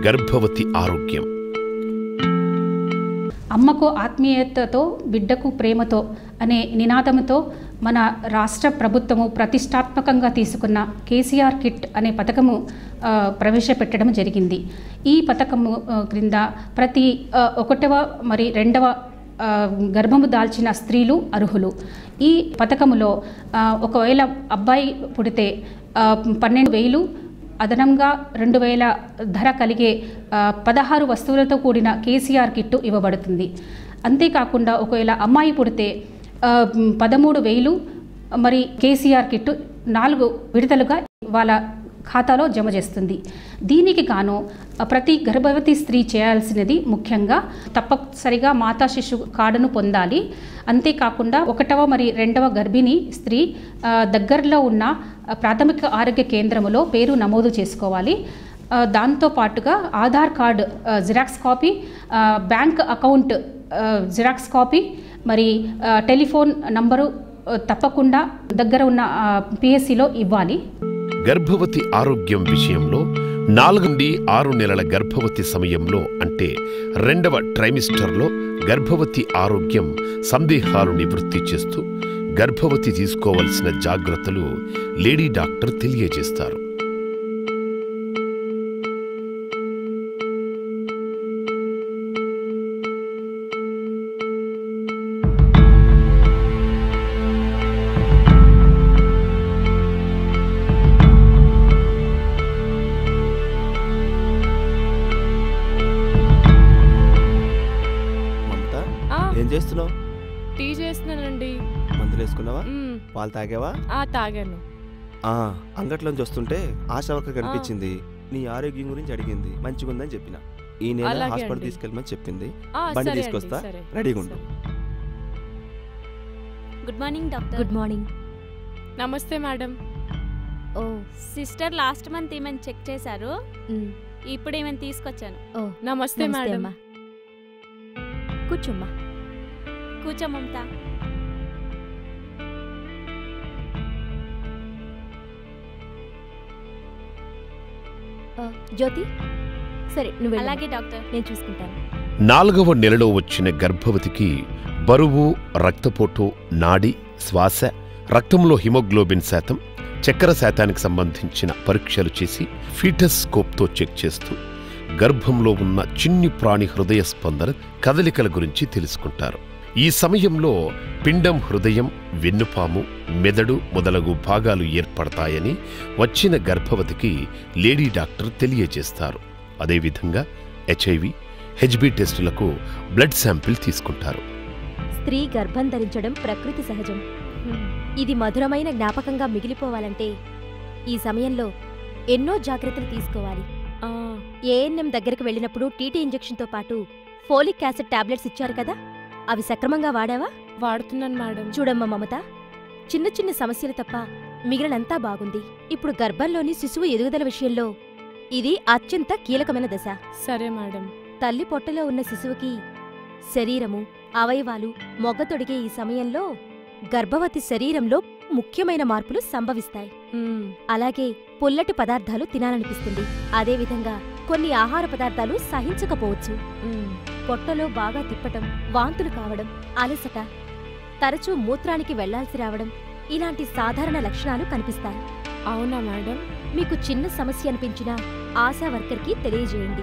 గర్భవతి ఆరోగ్యం అమ్మకు ఆత్మీయతతో బిడ్డకు ప్రేమతో అనే నినాదంతో మన రాష్ట్ర ప్రభుత్వము ప్రతిష్టాత్మకంగా తీసుకున్న కేసీఆర్ కిట్ అనే పథకము ఆ, ప్రవేశపెట్టడం జరిగింది ఈ పథకము ఆ, క్రింద ప్రతి ఆ, ఒకటవ మరి రెండవ ఆ, గర్భము దాల్చిన స్త్రీలు అర్హులు ఈ పథకములో ఆ, ఒకవేళ అబ్బాయి పుడితే ఆ, పన్నెండు వేలు అదనంగా రెండు వేల ధర కలిగే ఆ, పదహారు వస్తువులతో కూడిన కేసీఆర్ కిట్టు ఇవ్వబడుతుంది అంతేకాకుండా ఒకవేళ అమ్మాయి పుడితే ఆ, మ్, పదమూడు వేలు మరి కేసీఆర్ కిట్టు నాలుగు విడతలుగా వాళ్ళ ఖాతాలో జమ చేస్తుంది దీనికి గాను ఆ, ప్రతి గర్భవతి స్త్రీ చేయాల్సినది ముఖ్యంగా తప్పనిసరిగా మాతా శిశు కార్డును పొందాలి అంతేకాకుండా ఒకటవ మరి రెండవ గర్భిణి స్త్రీ ఆ, దగ్గరలో ఉన్న ఆ, ప్రాథమిక ఆరోగ్య కేంద్రములో పేరు నమోదు చేసుకోవాలి ఆ, దాంతో పాటుగా ఆధార్ కార్డు ఆ, జిరాక్స్ కాపీ ఆ, బ్యాంక్ అకౌంట్ ఆ, జిరాక్స్ కాపీ మరి ఆ, టెలిఫోన్ నంబరు ఆ, తప్పకుండా దగ్గర ఉన్న పిఎస్సిలో ఇవ్వాలి గర్భవతి ఆరోగ్యం విషయంలో నాలుగు నుండి ఆరు నెలల గర్భవతి సమయంలో అంటే రెండవ ట్రైమిస్టర్లో గర్భవతి ఆరోగ్యం సందేహాలు నివృత్తి చేస్తూ గర్భవతి తీసుకోవలసిన జాగ్రత్తలు లేడీ డాక్టర్ తెలియజేస్తారు మమత ఆ, ఏం చేస్తున్నావు టీ చేస్తున్నానండి మందులు వేసుకున్నావా మ్మ్. పాలు తాగావా ఆ తాగాను ఆ అంగట్లోంచి వస్తుంటే ఆశ ఒక్క కనిపించింది నీ ఆరోగ్యం గురించి అడిగింది మంచిగుందని చెప్పిన ఈ నెల అలాగే హాస్పిటల్ అండి. తీసుకెళ్ళమని చెప్పింది ఆ, బండి సరే అండి, తీసుకొస్తా. సరే. రెడీగా ఉండు. సరే. Good morning doctor good morning నమస్తే మేడం ఓ సిస్టర్ లాస్ట్ మంత్ ఏమైనా చెక్ చేశారు మ్, ఇప్పుడు ఏమైనా తీసుకొచ్చాను ఓ నమస్తే నమస్తే మేడం అమ్మా కూర్చోమ్మా కూర్చో మమత ఆ, జ్యోతి సరే నువ్వు వెళ్ళు. అలాగే డాక్టర్ నేను చూసుకుంటాను నాలుగవ నెలలో వచ్చిన గర్భవతికి బరువు రక్తపోటు నాడి శ్వాస రక్తంలో హిమోగ్లోబిన్ శాతం చక్కెర శాతానికి సంబంధించిన పరీక్షలు చేసి ఫీటస్ స్కోప్తో చెక్ చేస్తూ గర్భంలో ఉన్న చిన్ని ప్రాణి హృదయ స్పందన కదలికల గురించి తెలుసుకుంటారు ఈ సమయంలో పిండం హృదయం వెన్నుపాము మెదడు మొదలగు భాగాలు ఏర్పడతాయని వచ్చిన గర్భవతికి లేడీ డాక్టర్ తెలియజేస్తారు అదేవిధంగా హెచ్ఐవి హెచ్బి టెస్టులకు బ్లడ్ శాంపిల్ తీసుకుంటారు స్త్రీ గర్భం ధరించడం ప్రకృతి సహజం ఇది మధురమైన జ్ఞాపకంగా మిగిలిపోవాలంటే ఈ సమయంలో ఎన్నో జాగ్రత్తలు తీసుకోవాలి ఆ, ఏఎన్ఎం దగ్గరికి వెళ్ళినప్పుడు టీటీ ఇంజెక్షన్తో పాటు ఫోలిక్ యాసిడ్ టాబ్లెట్స్ ఇచ్చారు కదా అవి సక్రమంగా వాడావా వాడుతున్నాను మేడం చూడమ్మా మమత చిన్న చిన్న సమస్యలు తప్ప మిగిలినంతా బాగుంది ఇప్పుడు గర్భంలోని శిశువు ఎదుగుదల విషయంలో ఇది అత్యంత కీలకమైన దశ సరే మేడం తల్లి పొట్టలో ఉన్న శిశువుకి శరీరము అవయవాలు మొగ్గతొడిగే ఈ సమయంలో గర్భవతి శరీరంలో ముఖ్యమైన మార్పులు సంభవిస్తాయి మ్మ్. అలాగే పుల్లటి పదార్థాలు తినాలనిపిస్తుంది అదేవిధంగా కొన్ని ఆహార పదార్థాలు సహించకపోవచ్చు మ్మ్. పొట్టలో బాగా తిప్పటం వాంతులు కావడం అలసట తరచూ మూత్రానికి వెళ్లాల్సి రావడం ఇలాంటి సాధారణ లక్షణాలు కనిపిస్తాయి అవునా మేడం మీకు చిన్న సమస్య అనిపించినా ఆశా వర్కర్కి తెలియజేయండి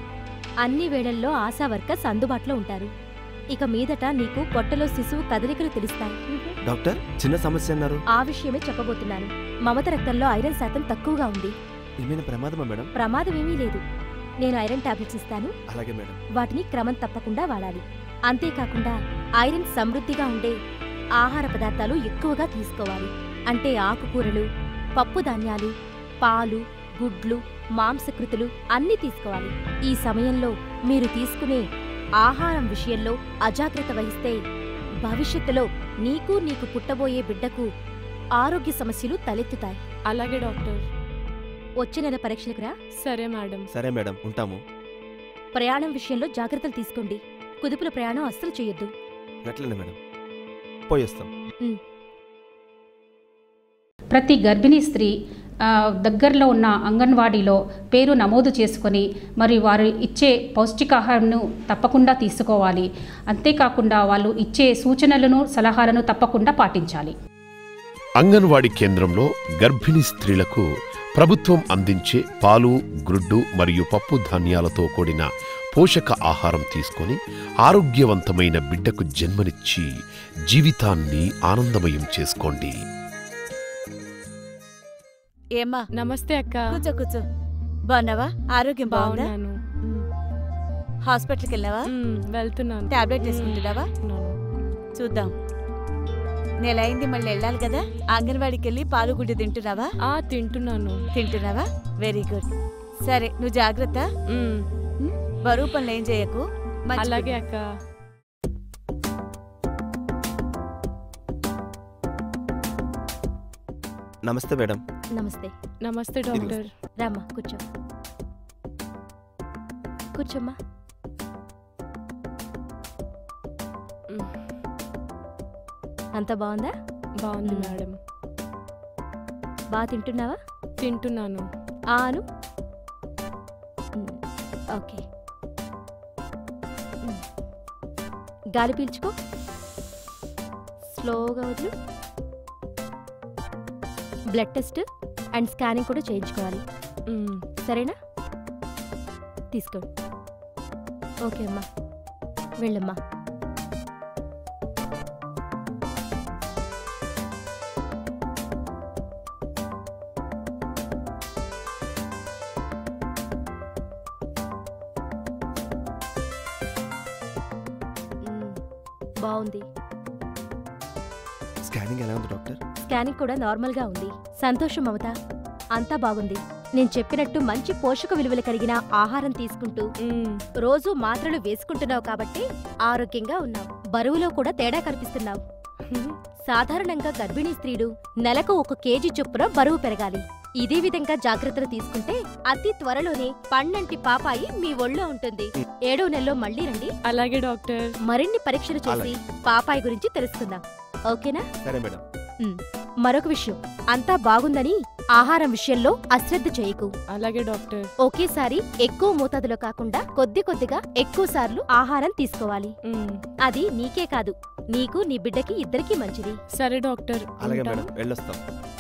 అన్ని వేళల్లో ఆశా వర్కర్స్ అందుబాటులో ఉంటారు ఇక మీదట నీకు పొట్టలో శిశువు కదలికలు తెలుస్తాయి డాక్టర్ చిన్న సమస్య అన్నారు ఆ విషయమే చెప్పబోతున్నాను మమత రక్తంలో ఐరన్ శాతం తక్కువగా ఉంది ఏమైనా ప్రమాదమా మేడం ప్రమాదమేమీ లేదు నేను ఐరన్ టాబ్లెట్స్ ఇస్తాను అలాగే మేడం వాటిని క్రమం తప్పకుండా వాడాలి అంతేకాకుండా ఐరన్ సమృద్ధిగా ఉండే ఆహార పదార్థాలు ఎక్కువగా తీసుకోవాలి అంటే ఆకుకూరలు పప్పు ధాన్యాలు పాలు గుడ్లు మాంసకృతులు అన్నీ తీసుకోవాలి ఈ సమయంలో మీరు తీసుకునే ఆహారం విషయంలో అజాగ్రత్త వహిస్తే భవిష్యత్తులో నీకు నీకు పుట్టబోయే బిడ్డకు ఆరోగ్య సమస్యలు తలెత్తుతాయి అలాగే డాక్టర్ వచ్చే నెల పరీక్షలకు రా సరే మేడం సరే మేడం ఉంటాము ప్రయాణం విషయంలో జాగ్రత్తలు తీసుకోండి కుదుపుల ప్రయాణం అస్సలు చేయొద్దు గట్లనే మేడం పోయేస్తాం ప్రతి గర్భిణీ స్త్రీ ఆ, దగ్గరలో ఉన్న అంగన్వాడీలో పేరు నమోదు చేసుకొని మరి వారు ఇచ్చే పౌష్టికాహారంను తప్పకుండా తీసుకోవాలి అంతేకాకుండా వాళ్ళు ఇచ్చే సూచనలను సలహాలను తప్పకుండా పాటించాలి అంగన్వాడీ కేంద్రంలో గర్భిణీ స్త్రీలకు ప్రభుత్వం అందించే పాలు గ్రుడ్డు మరియు పప్పు ధాన్యాలతో కూడిన పోషక ఆహారం తీసుకొని ఆరోగ్యవంతమైన బిడ్డకు జన్మనిచ్చి జీవితాన్ని ఆనందమయం చేసుకోండి ఏమ్మా నమస్తే అక్క కూర్చో కూర్చో బాగున్నావా ఆరోగ్యం బాగుందా బాగున్నాను మ్. హాస్పిటల్కి వెళ్ళావా మ్, వెళ్తున్నాను టాబ్లెట్ తీసుకుంటున్నావా ఉన్నాను. చూద్దాం నెల అయింది మళ్ళీ వెళ్ళాలి కదా అంగన్వాడికి వెళ్ళి పాలు గుడ్డు తింటున్నావా ఆ తింటున్నాను తింటున్నావా వెరీ గుడ్ సరే నువ్వు జాగ్రత్త మ్, మ్? బరువు పనులు ఏం చేయకు మంచి అలాగే అక్క నమస్తే మేడం నమస్తే నమస్తే డాక్టర్ రామ్మా కూర్చో కూర్చోమ్మా మ్, అంతా బాగుందా బాగుంది మ్. మేడం బాగా తింటున్నావా తింటున్నాను ఆను మ్, ఓకే మ్. గాలి పీల్చుకో స్లోగా వదులు బ్లడ్ టెస్ట్ అండ్ స్కానింగ్ కూడా చేయించుకోవాలి మ్, సరేనా తీసుకో ఓకే అమ్మా వెళ్ళమ్మా మ్, బాగుంది స్కానింగ్ ఎలా ఉంది డాక్టర్ స్కానింగ్ కూడా నార్మల్గా ఉంది సంతోషం మమత అంతా బాగుంది నేను చెప్పినట్టు మంచి పోషక విలువలు కలిగిన ఆహారం తీసుకుంటూ మ్, రోజు మాత్రలు వేసుకుంటున్నావు కాబట్టి ఆరోగ్యంగా ఉన్నావు బరువులో కూడా తేడా కనిపిస్తున్నావు సాధారణంగా గర్భిణీ స్త్రీలు నెలకు ఒక కేజీ చొప్పున బరువు పెరగాలి ఇదే విధంగా జాగ్రత్తలు తీసుకుంటే అతి త్వరలోనే పన్నంటి పాపాయి మీ ఒళ్ళో ఉంటుంది ఏడో నెలలో మళ్ళీ రండి అలాగే డాక్టర్ మరిన్ని పరీక్షలు చేసి పాపాయి గురించి తెలుసుకుందాం ఓకేనా సరే మేడం మరొక విషయం అంతా బాగుందని ఆహారం విషయంలో అశ్రద్ధ చేయకు అలాగే డాక్టర్ ఒకేసారి ఎక్కువ మోతాదులో కాకుండా కొద్ది కొద్దిగా ఎక్కువ సార్లు ఆహారం తీసుకోవాలి మ్, అది నీకే కాదు నీకు నీ బిడ్డకి ఇద్దరికీ మంచిది సరే డాక్టర్ అలాగే ఉంటాను. మేడం వెళ్ళొస్తాం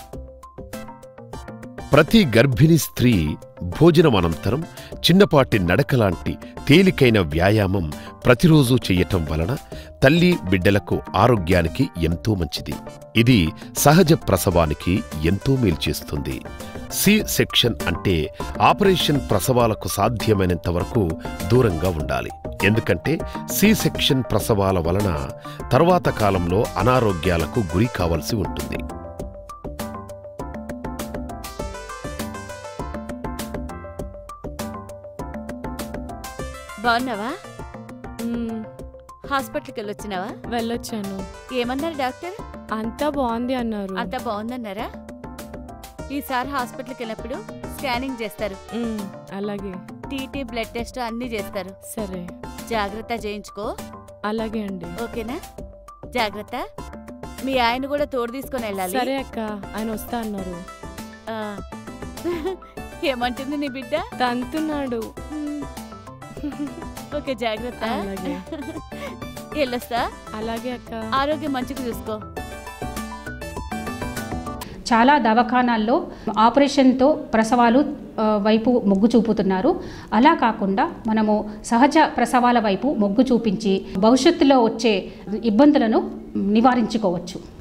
ప్రతి గర్భిణీ స్త్రీ భోజనం అనంతరం చిన్నపాటి నడకలాంటి తేలికైన వ్యాయామం ప్రతిరోజు చెయ్యటం వలన తల్లి బిడ్డలకు ఆరోగ్యానికి ఎంతో మంచిది ఇది సహజ ప్రసవానికి ఎంతో మేలు చేస్తుంది సి సెక్షన్ అంటే ఆపరేషన్ ప్రసవాలకు సాధ్యమైనంత వరకు దూరంగా ఉండాలి ఎందుకంటే సి సెక్షన్ ప్రసవాల వలన తర్వాత కాలంలో అనారోగ్యాలకు గురి కావలసి ఉంటుంది బాగున్నావా మ్, హాస్పిటల్కి వెళ్ళొచ్చినావా వెళ్ళొచ్చాను ఏమన్నారు డాక్టర్ అంతా బాగుంది అన్నారు అంతా బాగుందన్నారా ఈసారి హాస్పిటల్కి వెళ్ళినప్పుడు స్కానింగ్ చేస్తారు మ్, అలాగే టీటీ బ్లడ్ టెస్ట్ అన్నీ చేస్తారు సరే జాగ్రత్త చేయించుకో అలాగే అండి ఓకేనా జాగ్రత్త మీ ఆయన కూడా తోడు తీసుకొని వెళ్ళాలి సరే అక్క ఆయన వస్తా అన్నారు ఆ. ఏమంటుంది నీ బిడ్డ తంతున్నాడు ఓకే జాగ్రత్త అలాగే. వెళ్ళొస్తా అలాగే అక్క ఆరోగ్యం మంచిగా చూసుకో చాలా దవాఖానాల్లో ఆపరేషన్తో ప్రసవాలు ఆ, వైపు మొగ్గు చూపుతున్నారు అలా కాకుండా మనము సహజ ప్రసవాల వైపు మొగ్గు చూపించి భవిష్యత్తులో వచ్చే ఇబ్బందులను నివారించుకోవచ్చు